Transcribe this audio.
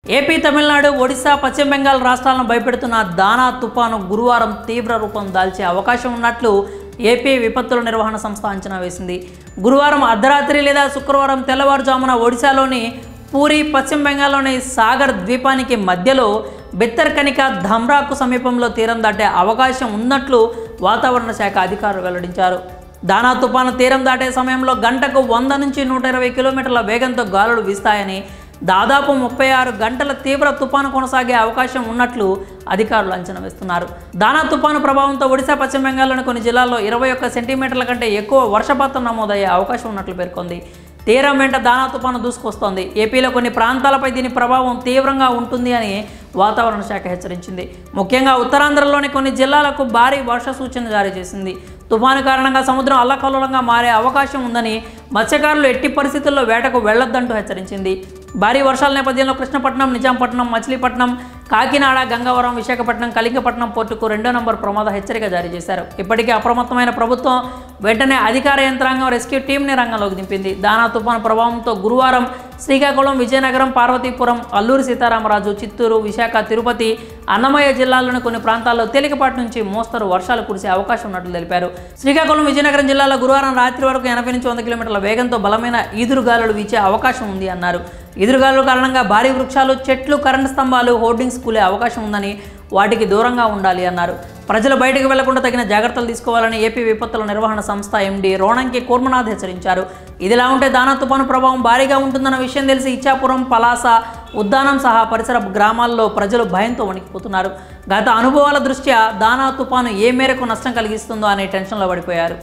AP Tamil Nadu Odisha పశ్చిమ బెంగాల్ రాష్ట్రాలను భయపెడుతున్న దానా తుపాను గురువారం తీవ్ర రూపం దాల్చే అవకాశం ఉన్నట్లు ఏపీ విపత్తుల నిర్వహణ సంస్థ అంచనా వేసింది గురువారం అర్ధరాత్రి లేదా శుక్రవారం తెల్లవారుజామున ఒడిశాలోని పూరి పశ్చిమ బెంగాల్లోని సాగర్ ద్వీపానికి మధ్యలో బెత్తర్కనిక ధమ్రాకు సమీపంలో తీరం దాటే అవకాశం ఉన్నట్లు వాతావరణ శాఖ అధికారులు వెల్లడించారు దానా తుపాను తీరం దాటే సమయంలో గంటకు వంద నుంచి నూట ఇరవై కిలోమీటర్ల వేగంతో గాలులు వీస్తాయని దాదాపు ముప్పై ఆరు గంటల తీవ్ర తుపాను కొనసాగే అవకాశం ఉన్నట్లు అధికారులు అంచనా వేస్తున్నారు దానా తుపాను ప్రభావంతో ఒడిశా పశ్చిమ బెంగాల్లోని కొన్ని జిల్లాల్లో ఇరవై ఒక్క సెంటీమీటర్ల కంటే ఎక్కువ వర్షపాతం నమోదయ్యే అవకాశం ఉన్నట్లు పేర్కొంది తీరం వెంట దానా తుపాను దూసుకొస్తోంది ఏపీలో కొన్ని ప్రాంతాలపై దీని ప్రభావం తీవ్రంగా ఉంటుంది అని వాతావరణ శాఖ హెచ్చరించింది ముఖ్యంగా ఉత్తరాంధ్రలోని కొన్ని జిల్లాలకు భారీ వర్ష సూచన జారీ చేసింది తుఫాను కారణంగా సముద్రం అల్లకల్లోలంగా మారే అవకాశం ఉందని మత్స్యకారులు ఎట్టి పరిస్థితుల్లో వేటకు వెళ్లొద్దంటూ హెచ్చరించింది భారీ వర్షాల నేపథ్యంలో కృష్ణపట్నం నిజాంపట్నం మచిలీపట్నం కాకినాడ గంగవరం విశాఖపట్నం కలింగపట్నం పోర్టుకు రెండో నంబర్ ప్రమాద హెచ్చరిక జారీ చేశారు ఇప్పటికే అప్రమత్తమైన ప్రభుత్వం వెంటనే అధికార యంత్రాంగం రెస్క్యూ టీంని రంగంలోకి దింపింది దానా తుఫాను ప్రభావంతో గురువారం శ్రీకాకుళం విజయనగరం పార్వతీపురం అల్లూరి సీతారామరాజు చిత్తూరు విశాఖ తిరుపతి అన్నమయ్య జిల్లాల్లోని కొన్ని ప్రాంతాల్లో తేలికపాటి నుంచి మోస్తరు వర్షాలు కురిసే అవకాశం ఉన్నట్లు తెలిపారు శ్రీకాకుళం విజయనగరం జిల్లాలో గురువారం రాత్రి వరకు ఎనభై నుంచి వంద కిలోమీటర్ల వేగంతో బలమైన ఈదురుగాలులు వీచే అవకాశం ఉంది అన్నారు ఎదురుగాలుల కారణంగా భారీ వృక్షాలు చెట్లు కరెంటు స్తంభాలు హోర్డింగ్స్ కూలే అవకాశం ఉందని వాటికి దూరంగా ఉండాలి అన్నారు ప్రజలు బయటకు వెళ్లకుండా తగిన జాగ్రత్తలు తీసుకోవాలని ఏపీ విపత్తుల నిర్వహణ సంస్థ ఎండీ రోణంకి కూర్మనాథ్ హెచ్చరించారు ఇదిలా ఉంటే దానా తుపాను ప్రభావం భారీగా ఉంటుందన్న విషయం తెలిసి ఇచ్చాపురం పలాస ఉద్దానం సహా పరిసర గ్రామాల్లో ప్రజలు భయంతో వణికిపోతున్నారు గత అనుభవాల దృష్ట్యా దానా తుపాను ఏ మేరకు నష్టం కలిగిస్తుందో అనే టెన్షన్లో పడిపోయారు